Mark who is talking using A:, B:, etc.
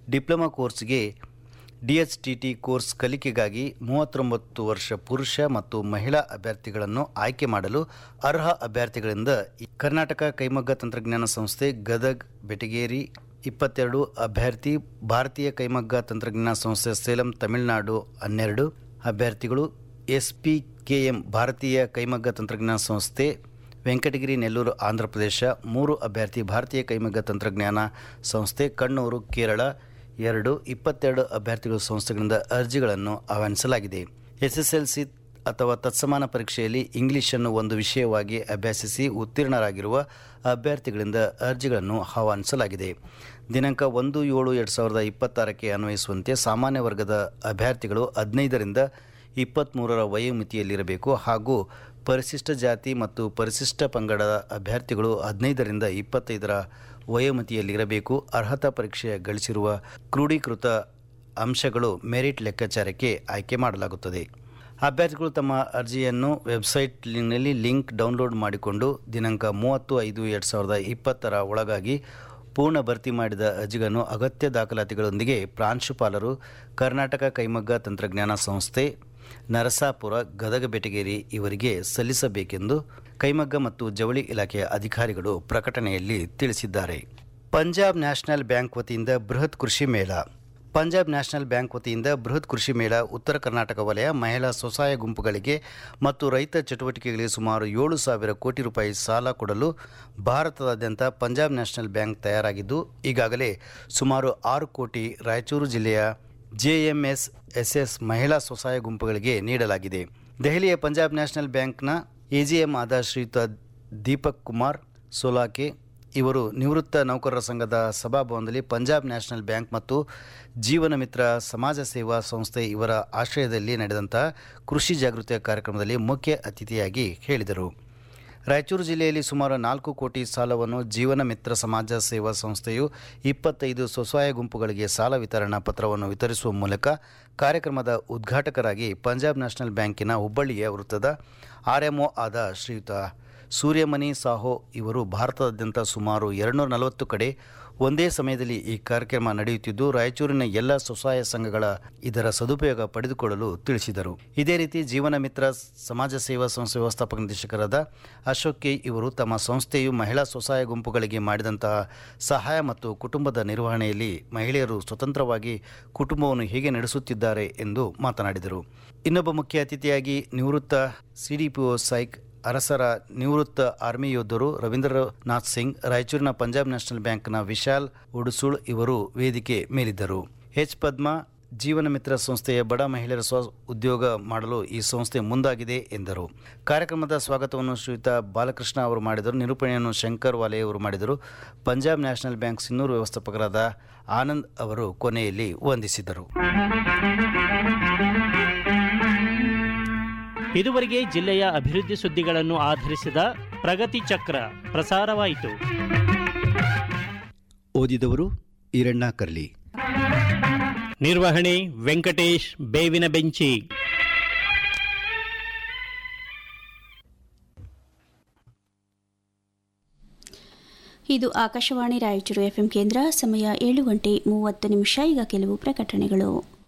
A: diploma ಕೋರ್ಸ್ಗೆ ಡಿಎಚ್ಟಿಟಿ course ಕಲಿಕೆಗಾಗಿ ಮೂವತ್ತೊಂಬತ್ತು ವರ್ಷ ಪುರುಷ ಮತ್ತು ಮಹಿಳಾ ಅಭ್ಯರ್ಥಿಗಳನ್ನು ಆಯ್ಕೆ ಮಾಡಲು ಅರ್ಹ ಅಭ್ಯರ್ಥಿಗಳಿಂದ ಕರ್ನಾಟಕ ಕೈಮಗ್ಗ ತಂತ್ರಜ್ಞಾನ ಸಂಸ್ಥೆ ಗದಗ್ ಬೆಟಗೇರಿ ಇಪ್ಪತ್ತೆರಡು ಅಭ್ಯರ್ಥಿ ಭಾರತೀಯ ಕೈಮಗ್ಗ ತಂತ್ರಜ್ಞಾನ ಸಂಸ್ಥೆ ಸೇಲಂ ತಮಿಳುನಾಡು ಹನ್ನೆರಡು ಅಭ್ಯರ್ಥಿಗಳು ಎಸ್ ಪಿ ಕೆ ಎಂ ಭಾರತೀಯ ಕೈಮಗ್ಗ ತಂತ್ರಜ್ಞಾನ ಸಂಸ್ಥೆ ವೆಂಕಟಗಿರಿ ನೆಲ್ಲೂರು ಆಂಧ್ರಪ್ರದೇಶ ಮೂರು ಅಭ್ಯರ್ಥಿ ಭಾರತೀಯ ಕೈಮಗ್ಗ ತಂತ್ರಜ್ಞಾನ ಸಂಸ್ಥೆ ಕಣ್ಣೂರು ಕೇರಳ ಎರಡು ಇಪ್ಪತ್ತೆರಡು ಅಭ್ಯರ್ಥಿಗಳು ಸಂಸ್ಥೆಗಳಿಂದ ಅರ್ಜಿಗಳನ್ನು ಆಹ್ವಾನಿಸಲಾಗಿದೆ ಎಸ್ಎಸ್ಎಲ್ಸಿ ಅಥವಾ ತತ್ಸಮಾನ ಪರೀಕ್ಷೆಯಲ್ಲಿ ಇಂಗ್ಲಿಷನ್ನು ಒಂದು ವಿಷಯವಾಗಿ ಅಭ್ಯಸಿಸಿ ಉತ್ತೀರ್ಣರಾಗಿರುವ ಅಭ್ಯರ್ಥಿಗಳಿಂದ ಅರ್ಜಿಗಳನ್ನು ಆಹ್ವಾನಿಸಲಾಗಿದೆ ದಿನಾಂಕ ಒಂದು ಏಳು ಎರಡು ಸಾವಿರದ ಇಪ್ಪತ್ತಾರಕ್ಕೆ ಅನ್ವಯಿಸುವಂತೆ ಸಾಮಾನ್ಯ ವರ್ಗದ ಅಭ್ಯರ್ಥಿಗಳು ಹದಿನೈದರಿಂದ ಇಪ್ಪತ್ತ್ಮೂರರ ವಯೋಮಿತಿಯಲ್ಲಿರಬೇಕು ಹಾಗೂ ಪರಿಶಿಷ್ಟ ಜಾತಿ ಮತ್ತು ಪರಿಶಿಷ್ಟ ಪಂಗಡದ ಅಭ್ಯರ್ಥಿಗಳು ಹದಿನೈದರಿಂದ ಇಪ್ಪತ್ತೈದರ ವಯೋಮಿತಿಯಲ್ಲಿರಬೇಕು ಅರ್ಹತಾ ಪರೀಕ್ಷೆ ಗಳಿಸಿರುವ ಕ್ರೋಢೀಕೃತ ಅಂಶಗಳು ಮೆರಿಟ್ ಲೆಕ್ಕಾಚಾರಕ್ಕೆ ಆಯ್ಕೆ ಮಾಡಲಾಗುತ್ತದೆ ಅಭ್ಯರ್ಥಿಗಳು ತಮ್ಮ ಅರ್ಜಿಯನ್ನು ವೆಬ್ಸೈಟ್ನಲ್ಲಿ ಲಿಂಕ್ ಡೌನ್ಲೋಡ್ ಮಾಡಿಕೊಂಡು ದಿನಾಂಕ ಮೂವತ್ತು ಐದು ಎರಡು ಸಾವಿರದ ಇಪ್ಪತ್ತರ ಒಳಗಾಗಿ ಪೂರ್ಣ ಭರ್ತಿ ಮಾಡಿದ ಅರ್ಜಿಗಳನ್ನು ಅಗತ್ಯ ದಾಖಲಾತಿಗಳೊಂದಿಗೆ ಪ್ರಾಂಶುಪಾಲರು ಕರ್ನಾಟಕ ಕೈಮಗ್ಗ ತಂತ್ರಜ್ಞಾನ ಸಂಸ್ಥೆ ನರಸಾಪುರ ಗದಗ ಬೆಟಗೇರಿ ಇವರಿಗೆ ಸಲ್ಲಿಸಬೇಕೆಂದು ಕೈಮಗ್ಗ ಮತ್ತು ಜವಳಿ ಇಲಾಖೆಯ ಅಧಿಕಾರಿಗಳು ಪ್ರಕಟಣೆಯಲ್ಲಿ ತಿಳಿಸಿದ್ದಾರೆ ಪಂಜಾಬ್ ನ್ಯಾಷನಲ್ ಬ್ಯಾಂಕ್ ವತಿಯಿಂದ ಬೃಹತ್ ಕೃಷಿ ಮೇಳ ಪಂಜಾಬ್ ನ್ಯಾಷನಲ್ ಬ್ಯಾಂಕ್ ವತಿಯಿಂದ ಬೃಹತ್ ಕೃಷಿ ಮೇಳ ಉತ್ತರ ಕರ್ನಾಟಕ ವಲಯ ಮಹಿಳಾ ಸ್ವಸಹಾಯ ಗುಂಪುಗಳಿಗೆ ಮತ್ತು ರೈತ ಚಟುವಟಿಕೆಗಳಿಗೆ ಸುಮಾರು ಏಳು ಸಾವಿರ ಕೋಟಿ ರೂಪಾಯಿ ಸಾಲ ಕೊಡಲು ಭಾರತದಾದ್ಯಂತ ಪಂಜಾಬ್ ನ್ಯಾಷನಲ್ ಬ್ಯಾಂಕ್ ತಯಾರಾಗಿದ್ದು ಈಗಾಗಲೇ ಸುಮಾರು ಆರು ಕೋಟಿ ರಾಯಚೂರು ಜಿಲ್ಲೆಯ ಜೆಎಂಎಸ್ ಎಸ್ಎಸ್ ಮಹಿಳಾ ಸ್ವಸಹಾಯ ಗುಂಪುಗಳಿಗೆ ನೀಡಲಾಗಿದೆ ದೆಹಲಿಯ ಪಂಜಾಬ್ ನ್ಯಾಷನಲ್ ಬ್ಯಾಂಕ್ನ ಎಜಿಎಂ ಆದ ಶ್ರೀಯುತ ದೀಪಕ್ ಕುಮಾರ್ ಸೋಲಾಕೆ ಇವರು ನಿವೃತ್ತ ನೌಕರರ ಸಂಘದ ಸಭಾಭವನದಲ್ಲಿ ಪಂಜಾಬ್ ನ್ಯಾಷನಲ್ ಬ್ಯಾಂಕ್ ಮತ್ತು ಜೀವನ ಮಿತ್ರ ಸಮಾಜ ಸೇವಾ ಸಂಸ್ಥೆ ಇವರ ಆಶ್ರಯದಲ್ಲಿ ನಡೆದಂಥ ಕೃಷಿ ಜಾಗೃತಿಯ ಕಾರ್ಯಕ್ರಮದಲ್ಲಿ ಮುಖ್ಯ ಅತಿಥಿಯಾಗಿ ಹೇಳಿದರು ರಾಯಚೂರು ಜಿಲ್ಲೆಯಲ್ಲಿ ಸುಮಾರು ನಾಲ್ಕು ಕೋಟಿ ಸಾಲವನ್ನು ಜೀವನ ಮಿತ್ರ ಸಮಾಜ ಸೇವಾ ಸಂಸ್ಥೆಯು ಇಪ್ಪತ್ತೈದು ಸ್ವಸಹಾಯ ಗುಂಪುಗಳಿಗೆ ಸಾಲ ವಿತರಣಾ ಪತ್ರವನ್ನು ವಿತರಿಸುವ ಮೂಲಕ ಕಾರ್ಯಕ್ರಮದ ಉದ್ಘಾಟಕರಾಗಿ ಪಂಜಾಬ್ ನ್ಯಾಷನಲ್ ಬ್ಯಾಂಕಿನ ಹುಬ್ಬಳ್ಳಿಯ ವೃತ್ತದ ಆರ್ಎಂಒ ಆದ ಶ್ರೀಯುತ ಸೂರ್ಯಮಣಿ ಸಾಹೋ ಇವರು ಭಾರತದಾದ್ಯಂತ ಸುಮಾರು ಎರಡುನೂರ ನಲವತ್ತು ಕಡೆ ಒಂದೇ ಸಮಯದಲ್ಲಿ ಈ ಕಾರ್ಯಕ್ರಮ ನಡೆಯುತ್ತಿದ್ದು ರಾಯಚೂರಿನ ಎಲ್ಲ ಸ್ವಸಹಾಯ ಸಂಘಗಳ ಇದರ ಸದುಪಯೋಗ ಪಡೆದುಕೊಳ್ಳಲು ತಿಳಿಸಿದರು ಇದೇ ರೀತಿ ಜೀವನ ಮಿತ್ರ ಸಮಾಜ ಸೇವಾ ಸಂಸ್ಥೆ ವ್ಯವಸ್ಥಾಪಕ ನಿರ್ದೇಶಕರಾದ ಅಶೋಕ್ ಕೆ ಇವರು ತಮ್ಮ ಸಂಸ್ಥೆಯು ಮಹಿಳಾ ಸ್ವಸಹಾಯ ಗುಂಪುಗಳಿಗೆ ಮಾಡಿದಂತಹ ಸಹಾಯ ಮತ್ತು ಕುಟುಂಬದ ನಿರ್ವಹಣೆಯಲ್ಲಿ ಮಹಿಳೆಯರು ಸ್ವತಂತ್ರವಾಗಿ ಕುಟುಂಬವನ್ನು ಹೇಗೆ ನಡೆಸುತ್ತಿದ್ದಾರೆ ಎಂದು ಮಾತನಾಡಿದರು ಇನ್ನೊಬ್ಬ ಮುಖ್ಯ ಅತಿಥಿಯಾಗಿ ನಿವೃತ್ತ ಸಿಡಿಪಿಒ ಸೈಕ್ ಅರಸರ ನಿವೃತ್ತ ಆರ್ಮಿ ಯೋಧರು ರವೀಂದ್ರನಾಥ್ ಸಿಂಗ್ ರಾಯಚೂರಿನ ಪಂಜಾಬ್ ನ್ಯಾಷನಲ್ ಬ್ಯಾಂಕ್ನ ವಿಶಾಲ್ ಉಡುಸುಳ್ ಇವರು ವೇದಿಕೆ ಮೇಲಿದ್ದರು ಎಚ್ ಪದ್ಮಾ ಜೀವನ ಮಿತ್ರ ಸಂಸ್ಥೆಯ ಬಡ ಮಹಿಳೆಯರ ಸ್ವ ಉದ್ಯೋಗ ಮಾಡಲು ಈ ಸಂಸ್ಥೆ ಮುಂದಾಗಿದೆ ಎಂದರು ಕಾರ್ಯಕ್ರಮದ ಸ್ವಾಗತವನ್ನು ಶ್ರೀಯುತ ಬಾಲಕೃಷ್ಣ ಅವರು ಮಾಡಿದರು ನಿರೂಪಣೆಯನ್ನು ಶಂಕರ್ ವಾಲೆ ಅವರು ಮಾಡಿದರು ಪಂಜಾಬ್ ನ್ಯಾಷನಲ್ ಬ್ಯಾಂಕ್ ಸಿನ್ನೂರು ವ್ಯವಸ್ಥಾಪಕರಾದ ಆನಂದ್ ಅವರು ಕೊನೆಯಲ್ಲಿ ವಂದಿಸಿದರು
B: ಇದುವರೆಗೆ ಜಿಲ್ಲೆಯ ಅಭಿವೃದ್ಧಿ ಸುದ್ದಿಗಳನ್ನು ಆಧರಿಸಿದ ಪ್ರಗತಿ ಚಕ್ರ ಪ್ರಸಾರವಾಯಿತು
A: ಓದಿದವರು ಈರಣ್ಣ ಕರ್ಲಿ
B: ನಿರ್ವಹಣೆ ವೆಂಕಟೇಶ್ ಬೇವಿನ ಬೆಂಚಿ
C: ಇದು ಆಕಾಶವಾಣಿ ರಾಯಚೂರು ಎಫ್ಎಂ ಕೇಂದ್ರ ಸಮಯ ಏಳು ಗಂಟೆ ಮೂವತ್ತು ನಿಮಿಷ ಈಗ ಕೆಲವು ಪ್ರಕಟಣೆಗಳು